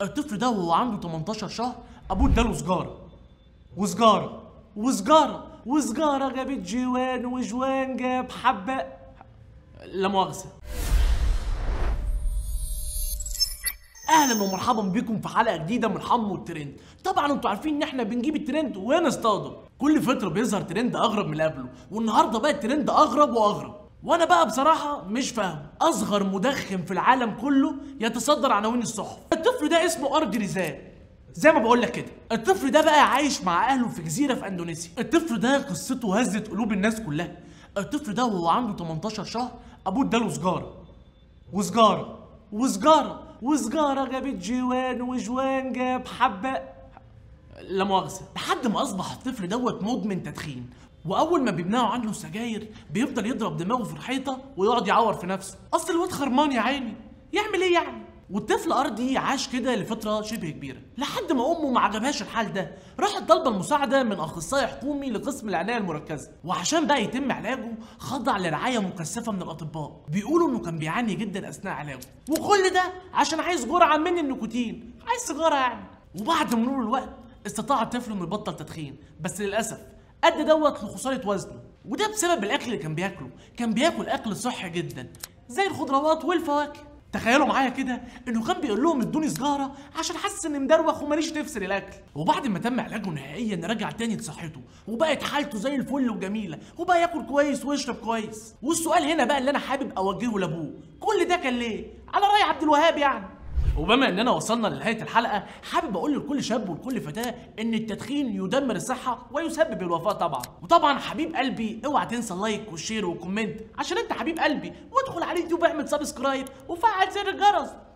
الطفل ده وهو عنده 18 شهر ابوه اداله سجاره وسجاره وسجاره وسجاره جابت جوان وجوان جاب حبه لا مؤاخذه اهلا ومرحبا بكم في حلقه جديده من حمو الترند طبعا انتوا عارفين ان احنا بنجيب الترند ونصطاده كل فتره بيظهر ترند اغرب من اللي قبله والنهارده بقى الترند اغرب واغرب وانا بقى بصراحه مش فاهم اصغر مدخن في العالم كله يتصدر عناوين الصحف الطفل ده اسمه ارض رزاق زي ما بقول لك كده الطفل ده بقى عايش مع اهله في جزيره في اندونيسيا الطفل ده قصته هزت قلوب الناس كلها الطفل ده وهو عنده 18 شهر ابوه اداله سجاره وسجاره وسجاره وسجاره جابت جوان وجوان جاب حبه لا مؤاخذه لحد ما اصبح الطفل دوت مدمن تدخين واول ما بيمنعوا عنه السجاير بيفضل يضرب دماغه في الحيطه ويقعد يعور في نفسه اصل الواد خرمان يا عيني يعمل ايه يعني والطفل ارضي عاش كده لفتره شبه كبيره لحد ما امه ما عجبهاش الحال ده راحت طالبه المساعده من اخصائي حكومي لقسم العنايه المركزه وعشان بقى يتم علاجه خضع لرعايه مكثفه من الاطباء بيقولوا انه كان بيعاني جدا اثناء علاجه وكل ده عشان عايز جرعه من النيكوتين عايز سيجاره يعني وبعد مرور الوقت استطاع الطفل انه يبطل تدخين بس للاسف ادى دوت لخساره وزنه وده بسبب الاكل اللي كان بياكله كان بياكل اكل صحي جدا زي الخضروات والفواكه تخيلوا معايا كده انه كان بيقول لهم ادوني سجاره عشان حاسس اني مدروخ وماليش نفس للاكل وبعد ما تم علاجه نهائيا رجع تاني لصحته وبقت حالته زي الفل وجميله وبقى ياكل كويس ويشرب كويس والسؤال هنا بقى اللي انا حابب اوجهه لابوه كل ده كان ليه على راي عبد الوهاب يعني وبما اننا وصلنا لنهايه الحلقه حابب اقول لكل شاب ولكل فتاه ان التدخين يدمر الصحه ويسبب الوفاه طبعا وطبعا حبيب قلبي اوعى تنسى اللايك والشير والكومنت عشان انت حبيب قلبي وادخل على اليوتيوب اعمل سبسكرايب وفعل زر الجرس